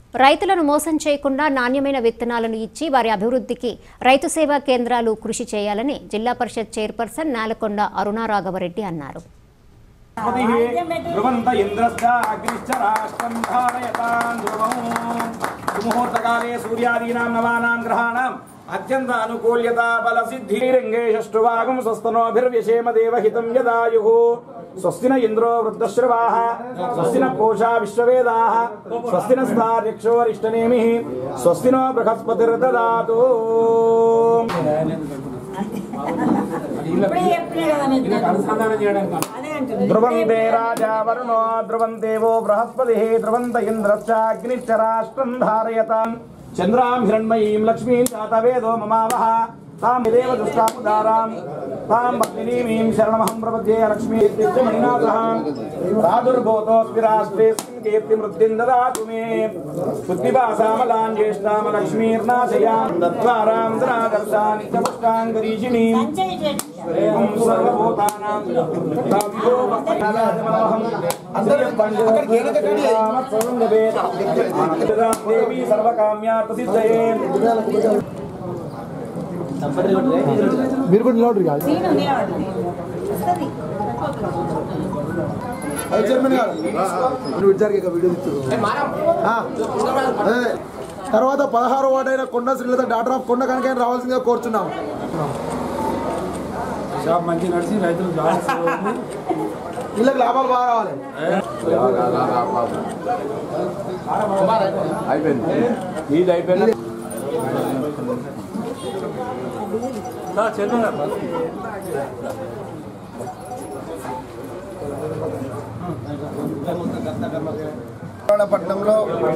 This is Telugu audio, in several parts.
రైతులను మోసం చేయకుండా నాణ్యమైన విత్తనాలను ఇచ్చి వారి అభివృద్ధికి రైతు సేవా కేంద్రాలు కృషి చేయాలని జిల్లా పరిషత్ చైర్పర్సన్ నాలకొండ అరుణారాఘవరెడ్డి అన్నారు స్మృతిः ధ్రువంత ఇంద్రశ్చ అగ్నిశ్చ రాష్ట్రం ధారయతాం ధ్రువం సుముహూర్తకాలే సూర్యాదీనాం నవానాం గ్రహాణం అత్యంత అనుకూల్యత బల సిద్ధిరంగే షష్ఠువాగం స్వస్తనోభిర్వ్యశేమ దేవహితం యదాయుః స్వస్తిన ఇంద్రో వృద్ధశ్రవాः స్వస్తిన పూషా విశ్వవేదాः స్వస్తిన స్థార్యక్షోరిష్టనేమిः స్వస్తినో బృహస్పతిర్దదాతు ఇప్పుడే చెప్పినా కదా నేను అదే అంటున్నా. ధ్రువంతే రాజా వరుణో ధ్రువంతేవో బృహస్పతి ధ్రువంత ఇంద్రశ్చాగ్నిశ్చ రాష్ట్రం ధారయతాం చంద్రాం హిరణ్మయీం లక్ష్మీం చాతవేదో మమావహ తాం దేవ దుష్టాముదారాం తాం భక్తినీమీం శరణమహం ప్రపద్యే లక్ష్మీ మణినాథః ప్రాదుర్భూతోస్మి రాష్ట్రేస్మిన్ కీర్తి మృద్ధిం దదాతు మే బుద్ధివాసామలాం జ్యేష్ఠామ లక్ష్మీర్నాశయాం దత్వారాం దరాదర్శాని చ పుష్టాంగరీషిణీం సంచయ్ చేయండి. ఏం సర్వభూతానాం తవ్యో భక్తజనాలమహం అసర్యం పంచరామత్సంగవే దేవి సర్వకామ్యార్థ సిద్ధయే మీరు కూడా నిలబడరు కాదు సీను నిలబడండి. వస్తది. చైర్మన్ గారు నువ్వు ఇద్దరికి ఇక వీడియో తీస్తున్నారు ఆ, అదే తర్వాత పదహారు వార్డు అయిన కొండ శ్రీలత డాక్టర్ ఆఫ్ కొండ కనుక రావాల్సిందిగా కోరుచున్నాం షాప్ మంచి నడిచి రైతులు జాగ్రత్త వీళ్ళకి లాభాలు బాగా రావాలి ఇది అయిపోయింది పట్టణంలో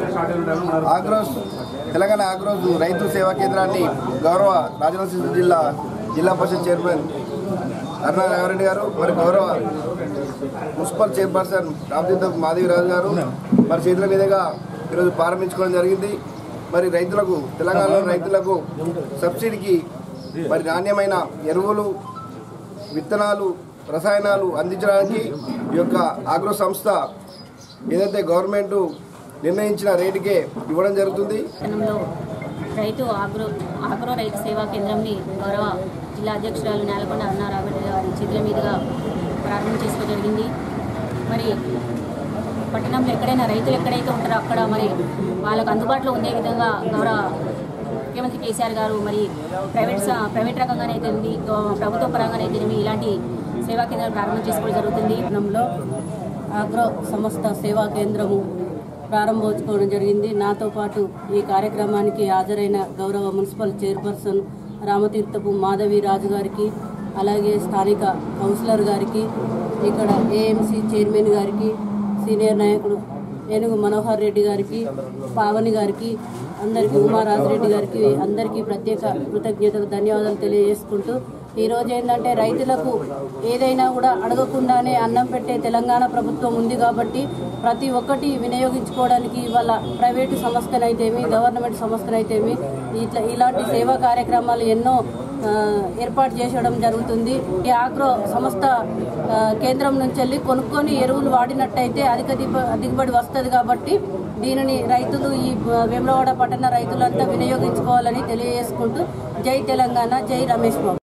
ఆగ్రోస్ తెలంగాణ ఆగ్రోస్ రైతు సేవా కేంద్రాన్ని గౌరవ రాజనరసింహ జిల్లా జిల్లా పరిషత్ చైర్మన్ అరుణా రాఘవరెడ్డి గారు మరి గౌరవ మున్సిపల్ చైర్పర్సన్ రామతీర్థ మాధవిరాజు గారు మరి చేతుల మీదుగా ఈరోజు ప్రారంభించుకోవడం జరిగింది మరి రైతులకు తెలంగాణలో రైతులకు సబ్సిడీకి మరి నాణ్యమైన ఎరువులు విత్తనాలు రసాయనాలు అందించడానికి ఈ యొక్క ఆగ్రో సంస్థ ఏదైతే గవర్నమెంట్ నిర్ణయించిన రేటుకే ఇవ్వడం జరుగుతుంది పట్టణంలో రైతు ఆగ్రో ఆగ్రో రైతు సేవా కేంద్రంని గౌరవ జిల్లా అధ్యక్షురాలు నేలకొండ అన్నారాబెడ్డి గారి చేతుల మీదుగా ప్రారంభం చేసుకో జరిగింది మరి పట్టణంలో ఎక్కడైనా రైతులు ఎక్కడైతే ఉంటారో అక్కడ మరి వాళ్ళకు అందుబాటులో ఉండే విధంగా గౌరవ ముఖ్యమంత్రి కేసీఆర్ గారు మరి ప్రైవేట్ స- ప్రైవేట్ రకంగానే అయితేనేమి గవ- ప్రభుత్వ పరంగానే అయితేనేమి ఇలాంటి సేవా కేంద్రాలు ప్రారంభం చేసుకోవడం జరుగుతుంది పట్టణంలో ఆగ్రో సంస్థ సేవా కేంద్రము ప్రారంభోత్సవం జరిగింది నాతో పాటు ఈ కార్యక్రమానికి హాజరైన గౌరవ మున్సిపల్ చైర్పర్సన్ రామతీర్థపు మాధవి రాజు గారికి అలాగే స్థానిక కౌన్సిలర్ గారికి ఇక్కడ ఏఎంసీ చైర్మన్ గారికి సీనియర్ నాయకుడు ఏనుగు మనోహర్ రెడ్డి గారికి పావని గారికి అందరికీ ఉమారాజరెడ్డి గారికి అందరికీ ప్రత్యేక కృతజ్ఞతలు ధన్యవాదాలు తెలియజేసుకుంటూ ఈ రోజు ఏంటంటే రైతులకు ఏదైనా కూడా అడగకుండానే అన్నం పెట్టే తెలంగాణ ప్రభుత్వం ఉంది కాబట్టి ప్రతి ఒక్కటి వినియోగించుకోవడానికి ఇవాళ ప్రైవేటు సంస్థనైతేమి గవర్నమెంట్ సంస్థనైతేమి ఇట్లా ఇలాంటి సేవా కార్యక్రమాలు ఎన్నో ఆ, ఏర్పాటు చేసడం జరుగుతుంది ఈ ఆగ్రో సంస్థ ఆ, కేంద్రం నుంచి వెళ్ళి కొనుక్కొని ఎరువులు వాడినట్టయితే అధిక దిగ- దిగుబడి వస్తుంది కాబట్టి దీనిని రైతులు ఈ వేములవాడ పట్టణ రైతులంతా వినియోగించుకోవాలని తెలియజేసుకుంటూ జై తెలంగాణ జై రమేష్ బాబు